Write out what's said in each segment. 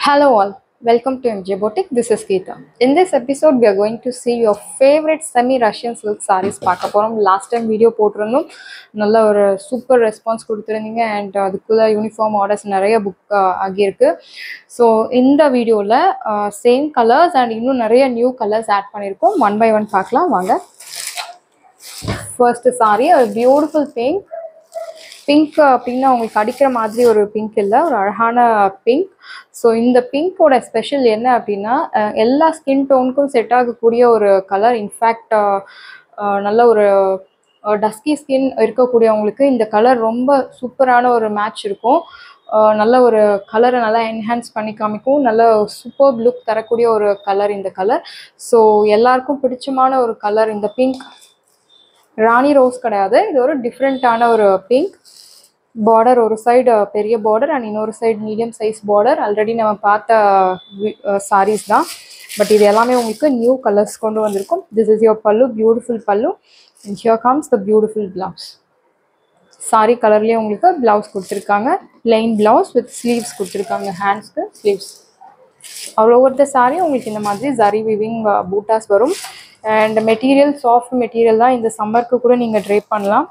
Hello all, welcome to MJ Boutique. This is Geeta. In this episode, we are going to see your favorite semi-Russian silk sarees பார்க்க போகிறோம் last time video போட்டிருந்தோம் நல்ல ஒரு super response கொடுத்துருந்தீங்க and அதுக்குள்ளே uniform orders நிறைய book ஆகியிருக்கு so இந்த வீடியோவில் சேம் கலர்ஸ் அண்ட் இன்னும் நிறைய நியூ கலர்ஸ் ஆட் பண்ணியிருக்கோம் ஒன் பை ஒன் பார்க்கலாம் வாங்க ஃபர்ஸ்ட் சாரி ஒரு பியூட்டிஃபுல் பிங்க் பிங்க் அப்படின்னா உங்களுக்கு அடிக்கிற மாதிரி ஒரு பிங்க் இல்லை ஒரு அழகான பிங்க் ஸோ இந்த பிங்க்கோட ஸ்பெஷல் என்ன அப்படின்னா அஹ், எல்லா ஸ்கின் டோனுக்கும் செட் ஆகக்கூடிய ஒரு கலர் இன்ஃபேக்ட் நல்ல ஒரு டஸ்கி ஸ்கின் இருக்கக்கூடியவங்களுக்கு இந்த கலர் ரொம்ப சூப்பரான ஒரு மேட்ச் இருக்கும் அஹ், நல்ல ஒரு கலரை நல்லா என்ஹான்ஸ் பண்ணி காமிக்கும் நல்ல சூப்பர் லுக் தரக்கூடிய ஒரு கலர் இந்த கலர் ஸோ எல்லாருக்கும் பிடிச்சமான ஒரு கலர் இந்த பிங்க் ராணி ரோஸ் கிடையாது இது ஒரு டிஃப்ரெண்ட்டான ஒரு பிங்க் பார்டர் ஒரு சைடு பெரிய பார்டர் அண்ட் இன்னொரு side medium size border already நம்ம பார்த்த சாரீஸ் தான் பட் இது எல்லாமே உங்களுக்கு நியூ கலர்ஸ் கொண்டு வந்திருக்கும் this is your pallu beautiful pallu and here comes the beautiful blouse saree கலர்லேயே உங்களுக்கு பிளவுஸ் கொடுத்துருக்காங்க plain பிளவுஸ் வித் ஸ்லீவ்ஸ் கொடுத்துருக்காங்க ஹேண்ட்ஸ்க்கு sleeves all over the saree உங்களுக்கு இந்த மாதிரி ஜரி விவிங் பூட்டாஸ் வரும் அண்ட் மெட்டீரியல் சாஃப்ட் மெட்டீரியல் தான் இந்த சம்மருக்கு கூட நீங்கள் ட்ரேப் பண்ணலாம்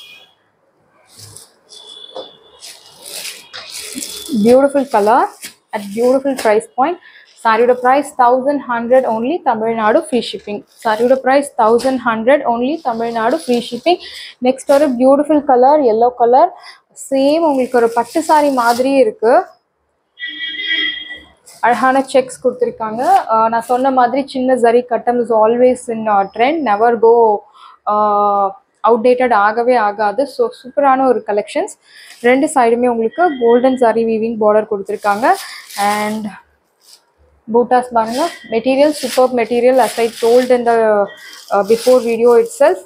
beautiful colour at beautiful price point சாரியோட price thousand hundred only Tamil Nadu free shipping சாரியோட price thousand hundred only Tamil Nadu free shipping next ஒரு beautiful colour yellow colour same உங்களுக்கு ஒரு பட்டு சாரி மாதிரியே இருக்குது அழகான செக்ஸ் கொடுத்துருக்காங்க அஹ் நான் சொன்ன மாதிரி சின்ன ஜரி கட்டம் is always in trend never go outdated ஆகவே ஆகாது ஸோ சூப்பரான ஒரு கலெக்ஷன்ஸ் ரெண்டு சைடுமே உங்களுக்கு கோல்டன் சாரி வீவிங் பார்டர் கொடுத்துருக்காங்க அண்ட் பூட்டாஸ் பாருங்க material super material as I told இந்த before video itself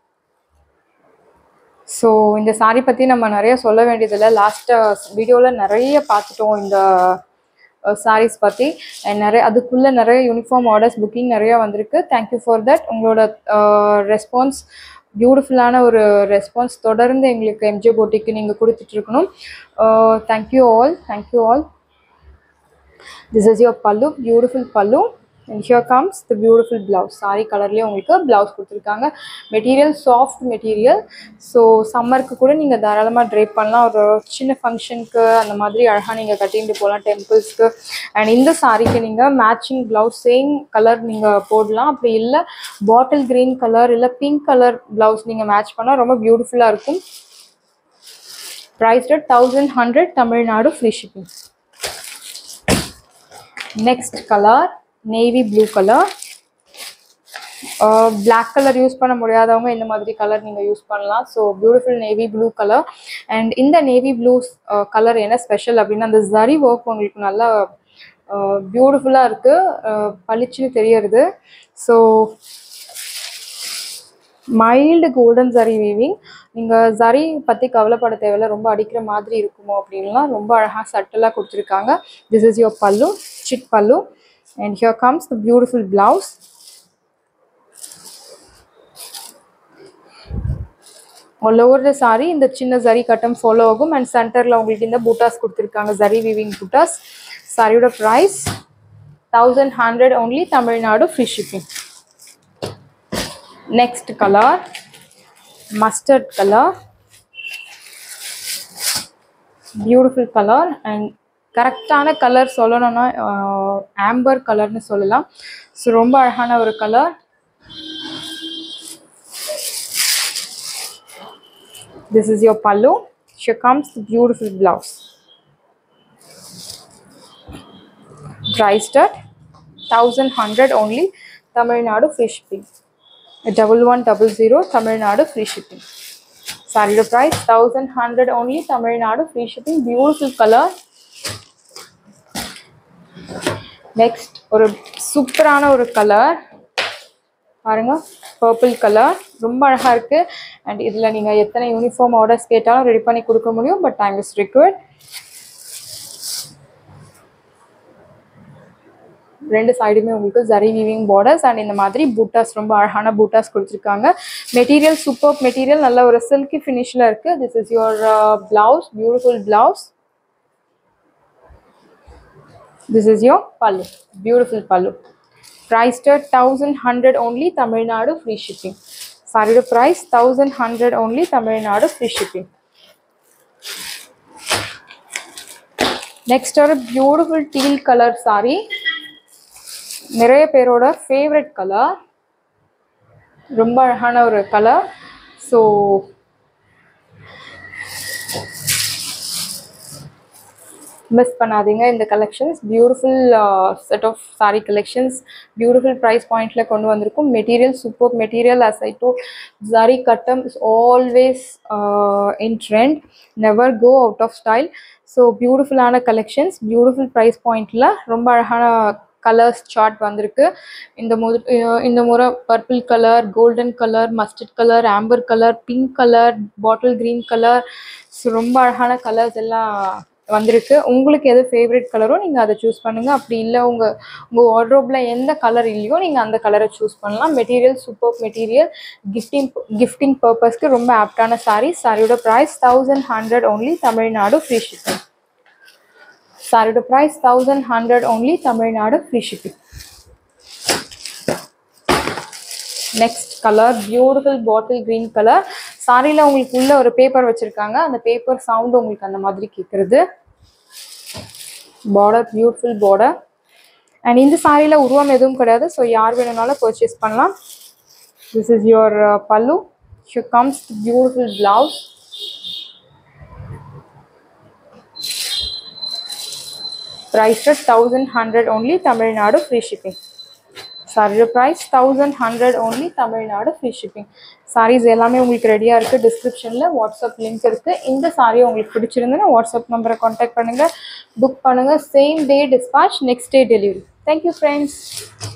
so இந்த சாரி பற்றி நம்ம நிறைய சொல்ல வேண்டியதில்லை லாஸ்ட் வீடியோவில் நிறைய பார்த்துட்டோம் இந்த சாரீஸ் பற்றி and நிறைய அதுக்குள்ளே நிறைய யூனிஃபார்ம் ஆர்டர்ஸ் புக்கிங் நிறைய வந்திருக்கு தேங்க்யூ ஃபார் தட் உங்களோட ரெஸ்பான்ஸ் பியூட்டிஃபுல்லான ஒரு ரெஸ்பான்ஸ் தொடர்ந்து எங்களுக்கு எம்ஜே போட்டிக்கு நீங்கள் கொடுத்துட்ருக்கணும் thank you all thank you all this is your pallu beautiful pallu and here comes the beautiful blouse saree கலர்லேயே உங்களுக்கு பிளவுஸ் கொடுத்துருக்காங்க மெட்டீரியல் சாஃப்ட் மெட்டீரியல் ஸோ சம்மருக்கு கூட நீங்கள் தாராளமாக ட்ரேப் பண்ணலாம் ஒரு சின்ன ஃபங்க்ஷனுக்கு அந்த மாதிரி அழகாக நீங்கள் கட்டிட்டு போகலாம் டெம்பிள்ஸ்க்கு அண்ட் இந்த சாரிக்கு நீங்கள் மேட்சிங் ப்ளவுஸ் சேம் கலர் நீங்கள் போடலாம் அப்படி இல்லை பாட்டில் க்ரீன் கலர் இல்லை பிங்க் கலர் ப்ளவுஸ் நீங்கள் மேட்ச் பண்ணால் ரொம்ப பியூட்டிஃபுல்லாக இருக்கும் price thousand hundred Tamil Nadu free shipping next colour navy blue colour black colour use பண்ண முடியாதவங்க இந்த மாதிரி கலர் நீங்கள் யூஸ் பண்ணலாம் so beautiful navy blue colour and இந்த நேவி ப்ளூ கலர் என்ன ஸ்பெஷல் அப்படின்னா அந்த ஜரி ஒர்க் உங்களுக்கு நல்லா பியூட்டிஃபுல்லாக இருக்குது பளிச்சுன்னு தெரியறது so mild golden zari weaving நீங்கள் ஜரி பற்றி கவலைப்பட தேவையில்ல ரொம்ப அடிக்கிற மாதிரி இருக்குமோ அப்படின்லாம் ரொம்ப அழகாக சட்டலாக கொடுத்துருக்காங்க this is your pallu sit pallu and here comes the beautiful blouse all over the saree இந்த சின்ன ஜரி கட்டம் ஃபாலோ ஆகும் அண்ட் சென்டரில் உங்களுக்கு இந்த பூட்டாஸ் கொடுத்துருக்காங்க ஜரி வீவிங் பூட்டாஸ் சாரியோட price thousand hundred only Tamil Nadu free shipping next colour mustard colour beautiful colour and கரெக்டான கலர் சொல்லணும்னா ஆம்பர் கலர்னு சொல்லலாம் ஸோ ரொம்ப அழகான ஒரு colour this is your pallu here comes the beautiful blouse priced at 1100 only tamil nadu free shipping double one double zero tamil nadu free shipping saree price 1100 only tamil nadu free shipping beautiful color next ஒரு சூப்பரான ஒரு colour பாருங்க purple colour ரொம்ப அழகாக இருக்குது and இதில் நீங்கள் எத்தனை யூனிஃபார்ம் ஆர்டர்ஸ் கேட்டாலும் ரெடி பண்ணி கொடுக்க முடியும் பட் டைம் இஸ் ரிக்வயர்ட் ரெண்டு சைடுமே உங்களுக்கு ஜரி வீவிங் பார்டர்ஸ் அண்ட் இந்த மாதிரி பூட்டாஸ் ரொம்ப அழகான பூட்டாஸ் கொடுத்துருக்காங்க மெட்டீரியல் சூப்பர் மெட்டீரியல் நல்ல ஒரு சில்கி ஃபினிஷில் இருக்குது this is your blouse beautiful blouse This is your pallu. Beautiful pallu. Priced at 1100 only, Tamil Nadu free shipping. Saree the price 1100 only, Tamil Nadu free shipping. Next ஒரு beautiful teal colour saree நிறைய பேரோட favourite colour ரொம்ப அழகான ஒரு colour so miss பண்ணாதீங்க இந்த collections beautiful set of saree collections beautiful price பாயிண்டில் கொண்டு வந்திருக்கும் material super material as I to zari கட்டம் is always in trend never go out of style so பியூட்டிஃபுல்லான கலெக்ஷன்ஸ் பியூட்டிஃபுல் ப்ரைஸ் பாயிண்டில் ரொம்ப அழகான கலர்ஸ் சார்ட் வந்திருக்கு இந்த முது இந்த முறை purple colour golden colour mustard colour amber colour pink colour bottle green colour so ரொம்ப அழகான கலர்ஸ் எல்லாம் வந்திருக்கு உங்களுக்கு எது ஃபேவரட் கலரோ நீங்கள் அதை சூஸ் பண்ணுங்கள் அப்படி இல்லை உங்கள் உங்கள் வார்ட்ரோப்பில் எந்த கலர் இல்லையோ நீங்கள் அந்த கலரை சூஸ் பண்ணலாம் material super material gifting gifting பர்பஸ்க்கு ரொம்ப ஆப்டான சாரீ சாரியோட price thousand hundred only Tamil Nadu free shipping சாரியோட price thousand hundred only Tamil Nadu free shipping next colour beautiful bottle green colour சாரியில் உங்களுக்கு உள்ள ஒரு பேப்பர் வச்சுருக்காங்க அந்த பேப்பர் சவுண்டு உங்களுக்கு அந்த மாதிரி கேட்குறது பார்டர் பியூட்டிஃபுல் பார்டர் அண்ட் இந்த சாரியில் உருவம் எதுவும் கிடையாது ஸோ யார் வேணும்னாலும் பர்ச்சேஸ் பண்ணலாம் திஸ் இஸ் யுவர் பல்லு ஷு comes beautiful blouse priced at 1100 only Tamil Nadu free shipping சாரியோட price thousand hundred only Tamil Nadu free shipping sarees எல்லாமே உங்களுக்கு ரெடியாக இருக்குது டிஸ்கிரிப்ஷனில் வாட்ஸ்அப் லிங்க் இருக்குது இந்த சாரியை உங்களுக்கு பிடிச்சிருந்துன்னா வாட்ஸ்அப் நம்பரை காண்டாக்ட் பண்ணுங்கள் புக் பண்ணுங்கள் same day dispatch next day delivery thank you friends